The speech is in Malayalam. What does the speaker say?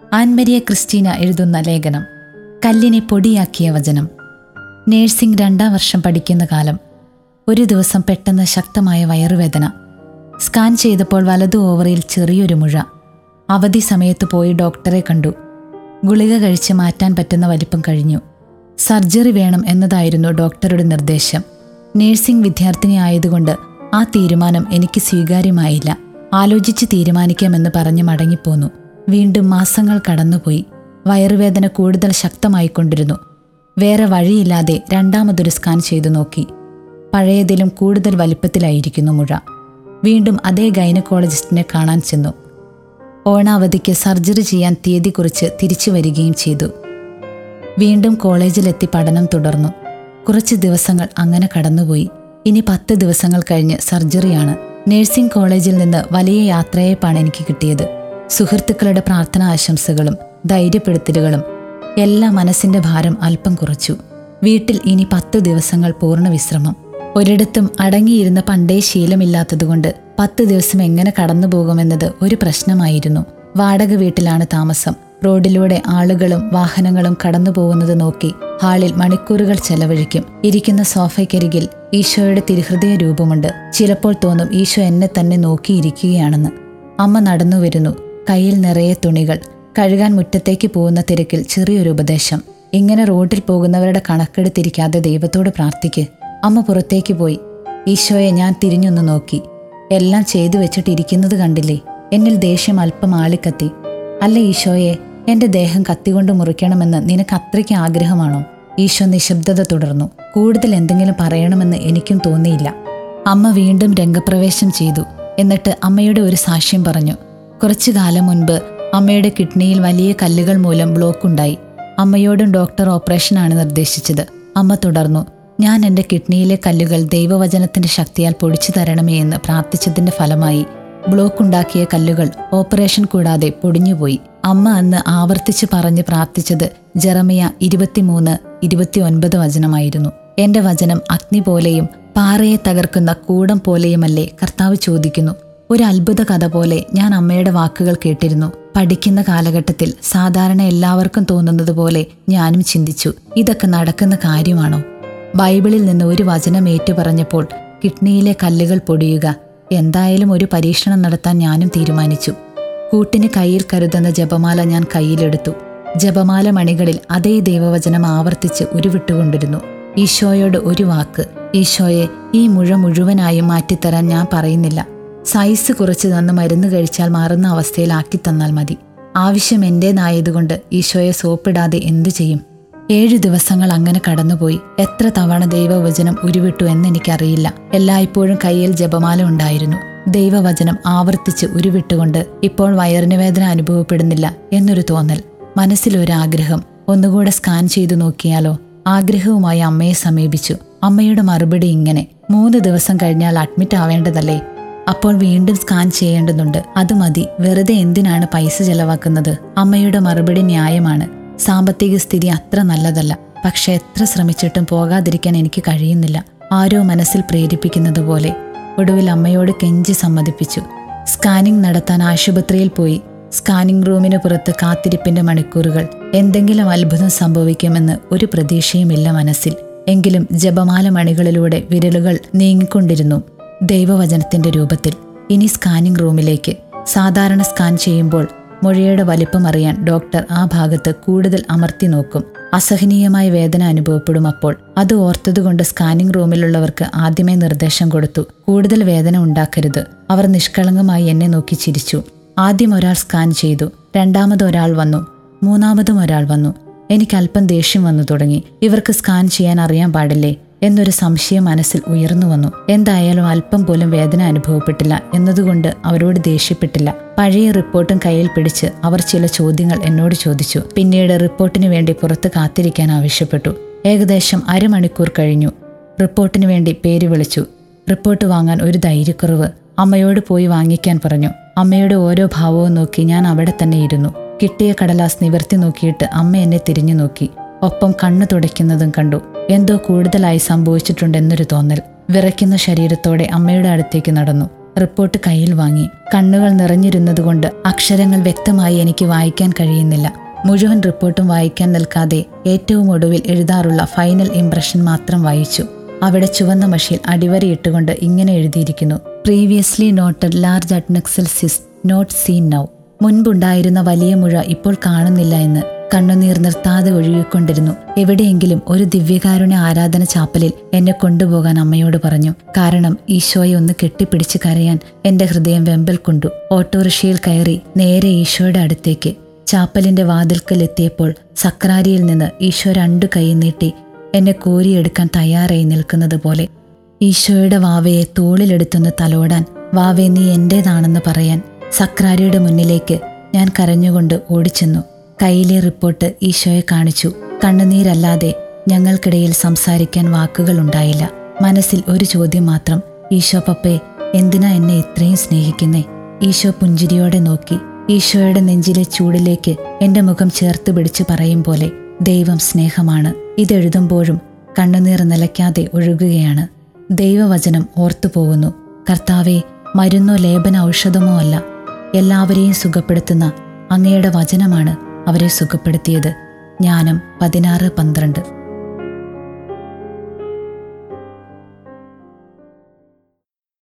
ആൻമരിയ ക്രിസ്റ്റീന എഴുതുന്ന ലേഖനം കല്ലിനെ പൊടിയാക്കിയ വചനം നേഴ്സിംഗ് രണ്ടാം വർഷം പഠിക്കുന്ന കാലം ഒരു ദിവസം പെട്ടെന്ന് ശക്തമായ വയറുവേദന സ്കാൻ ചെയ്തപ്പോൾ വലതു ഓവറിൽ ചെറിയൊരു മുഴ അവധി സമയത്ത് പോയി ഡോക്ടറെ കണ്ടു ഗുളിക കഴിച്ച് മാറ്റാൻ പറ്റുന്ന വലിപ്പം കഴിഞ്ഞു സർജറി വേണം എന്നതായിരുന്നു ഡോക്ടറുടെ നിർദ്ദേശം നേഴ്സിംഗ് വിദ്യാർത്ഥിനി ആയതുകൊണ്ട് ആ തീരുമാനം എനിക്ക് സ്വീകാര്യമായില്ല ആലോചിച്ച് തീരുമാനിക്കാമെന്ന് പറഞ്ഞ് മടങ്ങിപ്പോന്നു വീണ്ടും മാസങ്ങൾ കടന്നുപോയി വയറുവേദന കൂടുതൽ ശക്തമായിക്കൊണ്ടിരുന്നു വേറെ വഴിയില്ലാതെ രണ്ടാമതൊരു സ്കാൻ ചെയ്തു നോക്കി പഴയതിലും കൂടുതൽ വലിപ്പത്തിലായിരിക്കുന്നു മുഴ വീണ്ടും അതേ ഗൈനക്കോളജിസ്റ്റിനെ കാണാൻ ചെന്നു ഓണാവധിക്ക് സർജറി ചെയ്യാൻ തീയതി കുറിച്ച് തിരിച്ചു വരികയും ചെയ്തു വീണ്ടും കോളേജിലെത്തി പഠനം തുടർന്നു കുറച്ച് ദിവസങ്ങൾ അങ്ങനെ കടന്നുപോയി ഇനി പത്ത് ദിവസങ്ങൾ കഴിഞ്ഞ് സർജറിയാണ് നഴ്സിംഗ് കോളേജിൽ നിന്ന് വലിയ യാത്രയയപ്പാണ് എനിക്ക് കിട്ടിയത് സുഹൃത്തുക്കളുടെ പ്രാർത്ഥന ആശംസകളും ധൈര്യപ്പെടുത്തലുകളും എല്ലാം മനസ്സിന്റെ ഭാരം അല്പം കുറച്ചു വീട്ടിൽ ഇനി പത്ത് ദിവസങ്ങൾ പൂർണ്ണ വിശ്രമം ഒരിടത്തും അടങ്ങിയിരുന്ന പണ്ടേ ശീലമില്ലാത്തതുകൊണ്ട് പത്ത് ദിവസം എങ്ങനെ കടന്നുപോകുമെന്നത് ഒരു പ്രശ്നമായിരുന്നു വാടക വീട്ടിലാണ് താമസം റോഡിലൂടെ ആളുകളും വാഹനങ്ങളും കടന്നു പോകുന്നത് നോക്കി ഹാളിൽ മണിക്കൂറുകൾ ചെലവഴിക്കും ഇരിക്കുന്ന സോഫയ്ക്കരികിൽ ഈശോയുടെ തിരുഹൃദയ രൂപമുണ്ട് ചിലപ്പോൾ തോന്നും ഈശോ എന്നെ തന്നെ നോക്കിയിരിക്കുകയാണെന്ന് അമ്മ നടന്നു വരുന്നു കയ്യിൽ നിറയെ തുണികൾ കഴുകാൻ മുറ്റത്തേക്ക് പോകുന്ന തിരക്കിൽ ചെറിയൊരു ഉപദേശം ഇങ്ങനെ റോഡിൽ പോകുന്നവരുടെ കണക്കെടുത്തിരിക്കാതെ ദൈവത്തോട് പ്രാർത്ഥിക്ക് അമ്മ പുറത്തേക്ക് പോയി ഈശോയെ ഞാൻ തിരിഞ്ഞൊന്ന് നോക്കി എല്ലാം ചെയ്തു വെച്ചിട്ടിരിക്കുന്നത് കണ്ടില്ലേ എന്നിൽ ദേഷ്യം അല്പം ആളിക്കത്തി അല്ല ഈശോയെ എന്റെ ദേഹം കത്തികൊണ്ട് മുറിക്കണമെന്ന് നിനക്ക് അത്രയ്ക്ക് ആഗ്രഹമാണോ ഈശോ നിശബ്ദത തുടർന്നു കൂടുതൽ എന്തെങ്കിലും പറയണമെന്ന് എനിക്കും തോന്നിയില്ല അമ്മ വീണ്ടും രംഗപ്രവേശം ചെയ്തു എന്നിട്ട് അമ്മയുടെ ഒരു സാക്ഷ്യം പറഞ്ഞു കുറച്ചു കാലം മുൻപ് അമ്മയുടെ കിഡ്നിയിൽ വലിയ കല്ലുകൾ മൂലം ബ്ലോക്ക് ഉണ്ടായി അമ്മയോടും ഡോക്ടർ ഓപ്പറേഷനാണ് നിർദ്ദേശിച്ചത് അമ്മ തുടർന്നു ഞാൻ എൻ്റെ കിഡ്നിയിലെ കല്ലുകൾ ദൈവവചനത്തിന്റെ ശക്തിയാൽ പൊടിച്ചു തരണമേ എന്ന് പ്രാർത്ഥിച്ചതിന്റെ ഫലമായി ബ്ലോക്ക് ഉണ്ടാക്കിയ കല്ലുകൾ ഓപ്പറേഷൻ കൂടാതെ പൊടിഞ്ഞുപോയി അമ്മ അന്ന് ആവർത്തിച്ച് പറഞ്ഞ് പ്രാർത്ഥിച്ചത് ജെറമിയ ഇരുപത്തിമൂന്ന് ഇരുപത്തിയൊൻപത് വചനമായിരുന്നു എന്റെ വചനം അഗ്നി പോലെയും പാറയെ തകർക്കുന്ന കൂടം പോലെയുമല്ലേ കർത്താവ് ചോദിക്കുന്നു ഒരു അത്ഭുത കഥ പോലെ ഞാൻ അമ്മയുടെ വാക്കുകൾ കേട്ടിരുന്നു പഠിക്കുന്ന കാലഘട്ടത്തിൽ സാധാരണ എല്ലാവർക്കും തോന്നുന്നത് പോലെ ഞാനും ചിന്തിച്ചു ഇതൊക്കെ നടക്കുന്ന കാര്യമാണോ ബൈബിളിൽ നിന്ന് ഒരു വചനം ഏറ്റുപറഞ്ഞപ്പോൾ കിഡ്നിയിലെ കല്ലുകൾ പൊടിയുക എന്തായാലും ഒരു പരീക്ഷണം നടത്താൻ ഞാനും തീരുമാനിച്ചു കൂട്ടിന് കയ്യിൽ കരുതുന്ന ജപമാല ഞാൻ കയ്യിലെടുത്തു ജപമാല മണികളിൽ അതേ ദൈവവചനം ആവർത്തിച്ച് ഉരുവിട്ടുകൊണ്ടിരുന്നു ഈശോയോട് ഒരു വാക്ക് ഈശോയെ ഈ മുഴ മുഴുവനായും മാറ്റിത്തരാൻ ഞാൻ പറയുന്നില്ല സൈസ് കുറച്ച് തന്ന് മരുന്ന് കഴിച്ചാൽ മാറുന്ന അവസ്ഥയിലാക്കി തന്നാൽ മതി ആവശ്യം എന്റേതായതുകൊണ്ട് ഈശോയെ സോപ്പിടാതെ എന്തു ചെയ്യും ഏഴു ദിവസങ്ങൾ അങ്ങനെ കടന്നുപോയി എത്ര തവണ ദൈവവചനം ഉരുവിട്ടു എന്നെനിക്കറിയില്ല എല്ലായ്പ്പോഴും കയ്യിൽ ജപമാല ഉണ്ടായിരുന്നു ദൈവവചനം ആവർത്തിച്ച് ഉരുവിട്ടുകൊണ്ട് ഇപ്പോൾ വയറിന് വേദന അനുഭവപ്പെടുന്നില്ല എന്നൊരു തോന്നൽ മനസ്സിലൊരാഗ്രഹം ഒന്നുകൂടെ സ്കാൻ ചെയ്തു നോക്കിയാലോ ആഗ്രഹവുമായി അമ്മയെ സമീപിച്ചു അമ്മയുടെ മറുപടി ഇങ്ങനെ മൂന്ന് ദിവസം കഴിഞ്ഞാൽ അഡ്മിറ്റ് ആവേണ്ടതല്ലേ അപ്പോൾ വീണ്ടും സ്കാൻ ചെയ്യേണ്ടതുണ്ട് അത് മതി വെറുതെ എന്തിനാണ് പൈസ ചെലവാക്കുന്നത് അമ്മയുടെ മറുപടി ന്യായമാണ് സാമ്പത്തിക സ്ഥിതി അത്ര നല്ലതല്ല പക്ഷെ എത്ര ശ്രമിച്ചിട്ടും പോകാതിരിക്കാൻ എനിക്ക് കഴിയുന്നില്ല ആരോ മനസ്സിൽ പ്രേരിപ്പിക്കുന്നത് പോലെ ഒടുവിൽ അമ്മയോട് കെഞ്ചി സമ്മതിപ്പിച്ചു സ്കാനിംഗ് നടത്താൻ ആശുപത്രിയിൽ പോയി സ്കാനിംഗ് റൂമിന് പുറത്ത് കാത്തിരിപ്പിന്റെ മണിക്കൂറുകൾ എന്തെങ്കിലും അത്ഭുതം സംഭവിക്കുമെന്ന് ഒരു പ്രതീക്ഷയുമില്ല മനസ്സിൽ എങ്കിലും ജപമാല മണികളിലൂടെ വിരലുകൾ നീങ്ങിക്കൊണ്ടിരുന്നു ദൈവവചനത്തിന്റെ രൂപത്തിൽ ഇനി സ്കാനിംഗ് റൂമിലേക്ക് സാധാരണ സ്കാൻ ചെയ്യുമ്പോൾ മൊഴിയുടെ വലിപ്പം അറിയാൻ ഡോക്ടർ ആ ഭാഗത്ത് കൂടുതൽ അമർത്തി നോക്കും അസഹനീയമായ വേദന അനുഭവപ്പെടും അപ്പോൾ അത് ഓർത്തതുകൊണ്ട് സ്കാനിംഗ് റൂമിലുള്ളവർക്ക് ആദ്യമേ നിർദ്ദേശം കൊടുത്തു കൂടുതൽ വേദന ഉണ്ടാക്കരുത് അവർ നിഷ്കളങ്കമായി എന്നെ നോക്കി ചിരിച്ചു ആദ്യം ഒരാൾ സ്കാൻ ചെയ്തു രണ്ടാമത് ഒരാൾ വന്നു മൂന്നാമതും ഒരാൾ വന്നു എനിക്ക് അല്പം ദേഷ്യം വന്നു തുടങ്ങി ഇവർക്ക് സ്കാൻ ചെയ്യാൻ അറിയാൻ പാടില്ലേ എന്നൊരു സംശയം മനസ്സിൽ ഉയർന്നു വന്നു എന്തായാലും അല്പം പോലും വേദന അനുഭവപ്പെട്ടില്ല എന്നതുകൊണ്ട് അവരോട് ദേഷ്യപ്പെട്ടില്ല പഴയ റിപ്പോർട്ടും കയ്യിൽ പിടിച്ച് അവർ ചില ചോദ്യങ്ങൾ എന്നോട് ചോദിച്ചു പിന്നീട് റിപ്പോർട്ടിന് വേണ്ടി പുറത്ത് കാത്തിരിക്കാൻ ആവശ്യപ്പെട്ടു ഏകദേശം അരമണിക്കൂർ കഴിഞ്ഞു റിപ്പോർട്ടിന് വേണ്ടി പേര് വിളിച്ചു റിപ്പോർട്ട് വാങ്ങാൻ ഒരു ധൈര്യക്കുറവ് അമ്മയോട് പോയി വാങ്ങിക്കാൻ പറഞ്ഞു അമ്മയുടെ ഓരോ ഭാവവും നോക്കി ഞാൻ അവിടെ തന്നെ ഇരുന്നു കിട്ടിയ കടലാസ് നിവർത്തി നോക്കിയിട്ട് അമ്മ എന്നെ തിരിഞ്ഞു നോക്കി ഒപ്പം കണ്ണു തുടയ്ക്കുന്നതും കണ്ടു എന്തോ കൂടുതലായി സംഭവിച്ചിട്ടുണ്ടെന്നൊരു തോന്നൽ വിറയ്ക്കുന്ന ശരീരത്തോടെ അമ്മയുടെ അടുത്തേക്ക് നടന്നു റിപ്പോർട്ട് കയ്യിൽ വാങ്ങി കണ്ണുകൾ നിറഞ്ഞിരുന്നതുകൊണ്ട് അക്ഷരങ്ങൾ വ്യക്തമായി എനിക്ക് വായിക്കാൻ കഴിയുന്നില്ല മുഴുവൻ റിപ്പോർട്ടും വായിക്കാൻ നിൽക്കാതെ ഏറ്റവും ഒടുവിൽ എഴുതാറുള്ള ഫൈനൽ ഇംപ്രഷൻ മാത്രം വായിച്ചു അവിടെ ചുവന്ന മഷിയിൽ അടിവരയിട്ടുകൊണ്ട് ഇങ്ങനെ എഴുതിയിരിക്കുന്നു previously noted large adnexal cyst not seen now മുൻപുണ്ടായിരുന്ന വലിയ മുഴ ഇപ്പോൾ കാണുന്നില്ല എന്ന് കണ്ണുനീർ നിർത്താതെ ഒഴുകിക്കൊണ്ടിരുന്നു എവിടെയെങ്കിലും ഒരു ദിവ്യകാരുണ്യ ആരാധന ചാപ്പലിൽ എന്നെ കൊണ്ടുപോകാൻ അമ്മയോട് പറഞ്ഞു കാരണം ഈശോയെ ഒന്ന് കെട്ടിപ്പിടിച്ച് കരയാൻ എന്റെ ഹൃദയം വെമ്പൽ കൊണ്ടു ഓട്ടോറിക്ഷയിൽ കയറി നേരെ ഈശോയുടെ അടുത്തേക്ക് ചാപ്പലിന്റെ വാതിൽക്കൽ എത്തിയപ്പോൾ സക്രാരിയിൽ നിന്ന് ഈശോ രണ്ടു കൈ നീട്ടി എന്നെ കോരിയെടുക്കാൻ തയ്യാറായി നിൽക്കുന്നത് പോലെ ഈശോയുടെ വാവയെ തോളിലെടുത്തൊന്ന് തലോടാൻ വാവെ നീ എന്റേതാണെന്ന് പറയാൻ സക്രാരിയുടെ മുന്നിലേക്ക് ഞാൻ കരഞ്ഞുകൊണ്ട് ഓടിച്ചെന്നു കയ്യിലെ റിപ്പോർട്ട് ഈശോയെ കാണിച്ചു കണ്ണുനീരല്ലാതെ ഞങ്ങൾക്കിടയിൽ സംസാരിക്കാൻ വാക്കുകളുണ്ടായില്ല മനസ്സിൽ ഒരു ചോദ്യം മാത്രം ഈശോ പപ്പേ എന്തിനാ എന്നെ ഇത്രയും സ്നേഹിക്കുന്നേ ഈശോ പുഞ്ചിരിയോടെ നോക്കി ഈശോയുടെ നെഞ്ചിലെ ചൂടിലേക്ക് എന്റെ മുഖം ചേർത്ത് പിടിച്ച് പറയും പോലെ ദൈവം സ്നേഹമാണ് ഇതെഴുതുമ്പോഴും കണ്ണുനീർ നിലയ്ക്കാതെ ഒഴുകുകയാണ് ദൈവവചനം ഓർത്തുപോകുന്നു കർത്താവെ മരുന്നോ ലേപന ഔഷധമോ അല്ല എല്ലാവരെയും സുഖപ്പെടുത്തുന്ന അങ്ങയുടെ വചനമാണ് അവരെ സുഖപ്പെടുത്തിയത് ജ്ഞാനം പതിനാറ് പന്ത്രണ്ട്